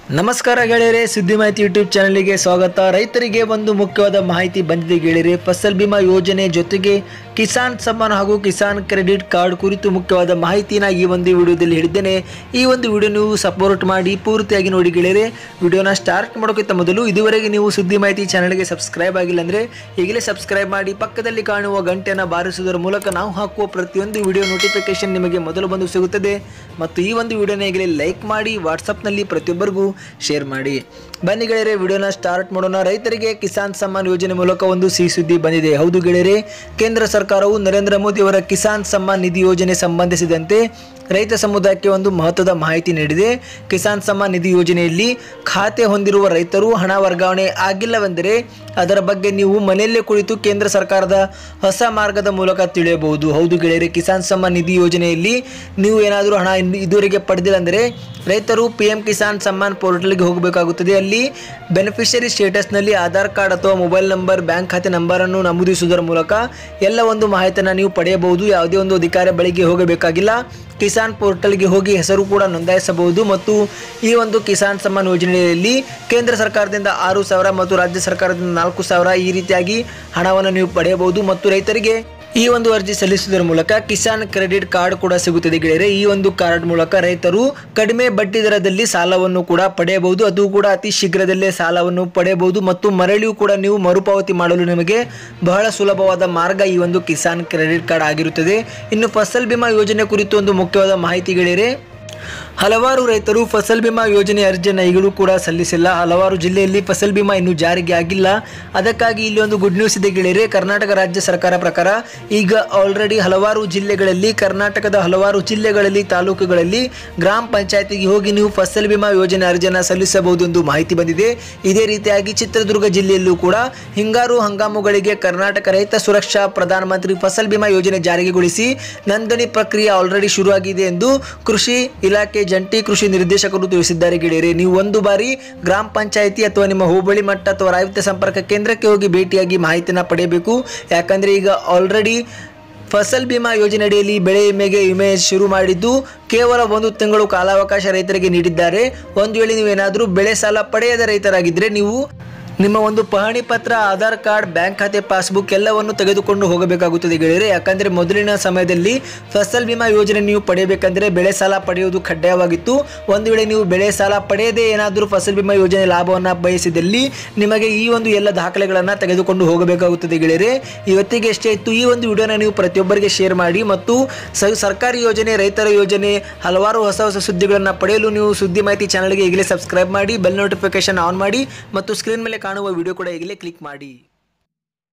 ನಮಸ್ಕಾರ ಗೆಳೆಯರೆ ಸುದ್ದಿ ಮಾಹಿತಿ ಯೂಟ್ಯೂಬ್ ಚಾನಲ್ಗೆ ಸ್ವಾಗತ ರೈತರಿಗೆ ಒಂದು ಮುಖ್ಯವಾದ ಮಾಹಿತಿ ಬಂದಿದೆ ಗೆಳೆಯರೆ ಫಸಲ್ ಬಿಮಾ ಯೋಜನೆ ಜೊತೆಗೆ ಕಿಸಾನ್ ಸಮ್ಮಾನ್ ಹಾಗೂ ಕಿಸಾನ್ ಕ್ರೆಡಿಟ್ ಕಾರ್ಡ್ ಕುರಿತು ಮುಖ್ಯವಾದ ಮಾಹಿತಿನ ಈ ಒಂದು ವಿಡಿಯೋದಲ್ಲಿ ಹೇಳಿದ್ದೇನೆ ಈ ಒಂದು ವಿಡಿಯೋ ನೀವು ಸಪೋರ್ಟ್ ಮಾಡಿ ಪೂರ್ತಿಯಾಗಿ ನೋಡಿ ಗೆಳೆಯರೆ ವಿಡಿಯೋನ ಸ್ಟಾರ್ಟ್ ಮಾಡೋಕ್ಕಿಂತ ಮೊದಲು ಇದುವರೆಗೆ ನೀವು ಸುದ್ದಿ ಮಾಹಿತಿ ಚಾನಲ್ಗೆ ಸಬ್ಸ್ಕ್ರೈಬ್ ಆಗಿಲ್ಲ ಅಂದರೆ ಈಗಲೇ ಸಬ್ಸ್ಕ್ರೈಬ್ ಮಾಡಿ ಪಕ್ಕದಲ್ಲಿ ಕಾಣುವ ಗಂಟೆಯನ್ನು ಬಾರಿಸುವುದರ ಮೂಲಕ ನಾವು ಹಾಕುವ ಪ್ರತಿಯೊಂದು ವಿಡಿಯೋ ನೋಟಿಫಿಕೇಶನ್ ನಿಮಗೆ ಮೊದಲು ಬಂದು ಸಿಗುತ್ತದೆ ಮತ್ತು ಈ ಒಂದು ವಿಡಿಯೋನ ಈಗಲೇ ಲೈಕ್ ಮಾಡಿ ವಾಟ್ಸಪ್ನಲ್ಲಿ ಪ್ರತಿಯೊಬ್ಬರಿಗೂ ಶೇರ್ ಮಾಡಿ ಬನ್ನಿ ಗೆಳೆಯರೆ ವಿಡಿಯೋನ ಸ್ಟಾರ್ಟ್ ಮಾಡೋಣ ರೈತರಿಗೆ ಕಿಸಾನ್ ಸಮ್ಮಾನ್ ಯೋಜನೆ ಮೂಲಕ ಒಂದು ಸಿಹಿ ಸುದ್ದಿ ಬಂದಿದೆ ಹೌದು ಗೆಳೆಯರೆ ಕೇಂದ್ರ ಸರ್ಕಾರವು ನರೇಂದ್ರ ಮೋದಿ ಅವರ ಕಿಸಾನ್ ಸಮ್ಮಾನ್ ನಿಧಿ ಯೋಜನೆ ಸಂಬಂಧಿಸಿದಂತೆ ರೈತ ಸಮುದಾಯಕ್ಕೆ ಒಂದು ಮಹತ್ವದ ಮಾಹಿತಿ ನೀಡಿದೆ ಕಿಸಾನ್ ಸಮ್ಮಾನ್ ನಿಧಿ ಯೋಜನೆಯಲ್ಲಿ ಖಾತೆ ಹೊಂದಿರುವ ರೈತರು ಹಣ ವರ್ಗಾವಣೆ ಆಗಿಲ್ಲವೆಂದರೆ ಅದರ ಬಗ್ಗೆ ನೀವು ಮನೆಯಲ್ಲೇ ಕುಳಿತು ಕೇಂದ್ರ ಸರ್ಕಾರದ ಹೊಸ ಮಾರ್ಗದ ಮೂಲಕ ತಿಳಿಯಬಹುದು ಹೌದು ಗೆಳೆಯರೆ ಕಿಸಾನ್ ಸಮ್ಮಾನ್ ನಿಧಿ ಯೋಜನೆಯಲ್ಲಿ ನೀವು ಏನಾದರೂ ಹಣ ಇನ್ನು ಇದುವರೆಗೆ ಪಡೆದಿಲ್ಲ ಅಂದರೆ ರೈತರು ಪಿ ಎಂ ಕಿಸಾನ್ ಸಮ್ಮಾನ್ ಪೋರ್ಟಲ್ಗೆ ಹೋಗಬೇಕಾಗುತ್ತದೆ ಅಲ್ಲಿ ಬೆನಿಫಿಷರಿ ಸ್ಟೇಟಸ್ನಲ್ಲಿ ಆಧಾರ್ ಕಾರ್ಡ್ ಅಥವಾ ಮೊಬೈಲ್ ನಂಬರ್ ಬ್ಯಾಂಕ್ ಖಾತೆ ನಂಬರನ್ನು ನಮೂದಿಸುವುದರ ಮೂಲಕ ಎಲ್ಲ ಒಂದು ಮಾಹಿತಿಯನ್ನು ನೀವು ಪಡೆಯಬಹುದು ಯಾವುದೇ ಒಂದು ಅಧಿಕಾರಿ ಬಳಿಗೆ ಹೋಗಬೇಕಾಗಿಲ್ಲ ಕಿಸಾನ್ ಪೋರ್ಟಲ್ಗೆ ಹೋಗಿ ಹೆಸರು ಕೂಡ ನೋಂದಾಯಿಸಬಹುದು ಮತ್ತು ಈ ಒಂದು ಕಿಸಾನ್ ಸಮ್ಮಾನ್ ಯೋಜನೆಯಲ್ಲಿ ಕೇಂದ್ರ ಸರ್ಕಾರದಿಂದ ಆರು ಸಾವಿರ ಮತ್ತು ರಾಜ್ಯ ಸರ್ಕಾರದಿಂದ ನಾಲ್ಕು ಸಾವಿರ ಈ ರೀತಿಯಾಗಿ ಹಣವನ್ನು ನೀವು ಪಡೆಯಬಹುದು ಮತ್ತು ರೈತರಿಗೆ ಈ ಒಂದು ಅರ್ಜಿ ಸಲ್ಲಿಸುವುದರ ಮೂಲಕ ಕಿಸಾನ್ ಕ್ರೆಡಿಟ್ ಕಾರ್ಡ್ ಕೂಡ ಸಿಗುತ್ತದೆ ಗೆಳೆಯರೆ ಈ ಒಂದು ಕಾರ್ಡ್ ಮೂಲಕ ರೈತರು ಕಡಿಮೆ ಬಡ್ಡಿ ದರದಲ್ಲಿ ಸಾಲವನ್ನು ಕೂಡ ಪಡೆಯಬಹುದು ಅದು ಕೂಡ ಅತಿ ಶೀಘ್ರದಲ್ಲೇ ಸಾಲವನ್ನು ಪಡೆಯಬಹುದು ಮತ್ತು ಮರಳಿಯೂ ಕೂಡ ನೀವು ಮರುಪಾವತಿ ಮಾಡಲು ನಿಮಗೆ ಬಹಳ ಸುಲಭವಾದ ಮಾರ್ಗ ಈ ಒಂದು ಕಿಸಾನ್ ಕ್ರೆಡಿಟ್ ಕಾರ್ಡ್ ಆಗಿರುತ್ತದೆ ಇನ್ನು ಫಸಲ್ ಬಿಮಾ ಯೋಜನೆ ಕುರಿತು ಒಂದು ಮುಖ್ಯವಾದ ಮಾಹಿತಿ ಗೆಳೆಯರೆ ಹಲವಾರು ರೈತರು ಫಸಲ್ ಬಿಮಾ ಯೋಜನೆ ಅರ್ಜಿಯನ್ನು ಈಗಲೂ ಕೂಡ ಸಲ್ಲಿಸಿಲ್ಲ ಹಲವಾರು ಜಿಲ್ಲೆಯಲ್ಲಿ ಫಸಲ್ ಬಿಮಾ ಇನ್ನೂ ಜಾರಿಗೆ ಆಗಿಲ್ಲ ಅದಕ್ಕಾಗಿ ಇಲ್ಲಿ ಒಂದು ಗುಡ್ ನ್ಯೂಸ್ ಇದೆ ಗೆಳೆಯರೆ ಕರ್ನಾಟಕ ರಾಜ್ಯ ಸರ್ಕಾರ ಪ್ರಕಾರ ಈಗ ಆಲ್ರೆಡಿ ಹಲವಾರು ಜಿಲ್ಲೆಗಳಲ್ಲಿ ಕರ್ನಾಟಕದ ಹಲವಾರು ಜಿಲ್ಲೆಗಳಲ್ಲಿ ತಾಲೂಕುಗಳಲ್ಲಿ ಗ್ರಾಮ ಪಂಚಾಯತಿಗೆ ಹೋಗಿ ನೀವು ಫಸಲ್ ಬಿಮಾ ಯೋಜನೆ ಅರ್ಜಿಯನ್ನು ಸಲ್ಲಿಸಬಹುದು ಎಂದು ಮಾಹಿತಿ ಬಂದಿದೆ ಇದೇ ರೀತಿಯಾಗಿ ಚಿತ್ರದುರ್ಗ ಜಿಲ್ಲೆಯಲ್ಲೂ ಕೂಡ ಹಿಂಗಾರು ಹಂಗಾಮುಗಳಿಗೆ ಕರ್ನಾಟಕ ರೈತ ಸುರಕ್ಷಾ ಪ್ರಧಾನಮಂತ್ರಿ ಫಸಲ್ ಬಿಮಾ ಯೋಜನೆ ಜಾರಿಗೆಗೊಳಿಸಿ ನೋಂದಣಿ ಪ್ರಕ್ರಿಯೆ ಆಲ್ರೆಡಿ ಶುರುವಾಗಿದೆ ಎಂದು ಕೃಷಿ ಇಲಾಖೆ ಜಂಟಿ ಕೃಷಿ ನಿರ್ದೇಶಕರು ತಿಳಿಸಿದ್ದಾರೆ ಗೆಳೆಯರೆ ನೀವು ಒಂದು ಬಾರಿ ಗ್ರಾಮ ಪಂಚಾಯಿತಿ ಅಥವಾ ನಿಮ್ಮ ಹೋಬಳಿ ಮಟ್ಟ ಅಥವಾ ರೈತ ಸಂಪರ್ಕ ಕೇಂದ್ರಕ್ಕೆ ಹೋಗಿ ಭೇಟಿಯಾಗಿ ಮಾಹಿತಿನ ಪಡೆಯಬೇಕು ಯಾಕಂದರೆ ಈಗ ಆಲ್ರೆಡಿ ಫಸಲ್ ಬಿಮಾ ಯೋಜನೆ ಅಡಿಯಲ್ಲಿ ಬೆಳೆ ವಿಮೆಗೆ ವಿಮೆ ಶುರು ಮಾಡಿದ್ದು ಕೇವಲ ಒಂದು ತಿಂಗಳು ಕಾಲಾವಕಾಶ ರೈತರಿಗೆ ನೀಡಿದ್ದಾರೆ ಒಂದು ವೇಳೆ ನೀವೇನಾದರೂ ಬೆಳೆ ಸಾಲ ಪಡೆಯದ ರೈತರಾಗಿದ್ದರೆ ನೀವು ನಿಮ್ಮ ಒಂದು ಪಹಣಿ ಪತ್ರ ಆಧಾರ್ ಕಾರ್ಡ್ ಬ್ಯಾಂಕ್ ಖಾತೆ ಪಾಸ್ಬುಕ್ ಎಲ್ಲವನ್ನು ತೆಗೆದುಕೊಂಡು ಹೋಗಬೇಕಾಗುತ್ತದೆ ಗೆಳೆಯರೆ ಯಾಕಂದರೆ ಮೊದಲಿನ ಸಮಯದಲ್ಲಿ ಫಸಲ್ ಬಿಮಾ ಯೋಜನೆ ನೀವು ಪಡೆಯಬೇಕಂದ್ರೆ ಬೆಳೆ ಸಾಲ ಪಡೆಯುವುದು ಕಡ್ಡಾಯವಾಗಿತ್ತು ಒಂದು ವೇಳೆ ನೀವು ಬೆಳೆ ಸಾಲ ಪಡೆಯದೇ ಏನಾದರೂ ಫಸಲ್ ಬಿಮಾ ಯೋಜನೆ ಲಾಭವನ್ನು ಬಯಸಿದಲ್ಲಿ ನಿಮಗೆ ಈ ಒಂದು ಎಲ್ಲ ದಾಖಲೆಗಳನ್ನು ತೆಗೆದುಕೊಂಡು ಹೋಗಬೇಕಾಗುತ್ತದೆ ಗೆಳೆಯರೆ ಇವತ್ತಿಗೆ ಎಷ್ಟೇ ಇತ್ತು ಈ ಒಂದು ವಿಡಿಯೋನ ನೀವು ಪ್ರತಿಯೊಬ್ಬರಿಗೆ ಶೇರ್ ಮಾಡಿ ಮತ್ತು ಸ- ಸರ್ಕಾರಿ ಯೋಜನೆ ರೈತರ ಯೋಜನೆ ಹಲವಾರು ಹೊಸ ಹೊಸ ಸುದ್ದಿಗಳನ್ನು ಪಡೆಯಲು ನೀವು ಸುದ್ದಿ ಮಾಹಿತಿ ಚಾನಲ್ಗೆ ಈಗಲೇ ಸಬ್ಸ್ಕ್ರೈಬ್ ಮಾಡಿ ಬೆಲ್ ನೋಟಿಫಿಕೇಶನ್ ಆನ್ ಮಾಡಿ ಮತ್ತು ಸ್ಕ್ರೀನ್ ಮೇಲೆ ಕಾಣುವ ವಿಡಿಯೋ ಕೂಡ ಈಗಲೇ ಕ್ಲಿಕ್ ಮಾಡಿ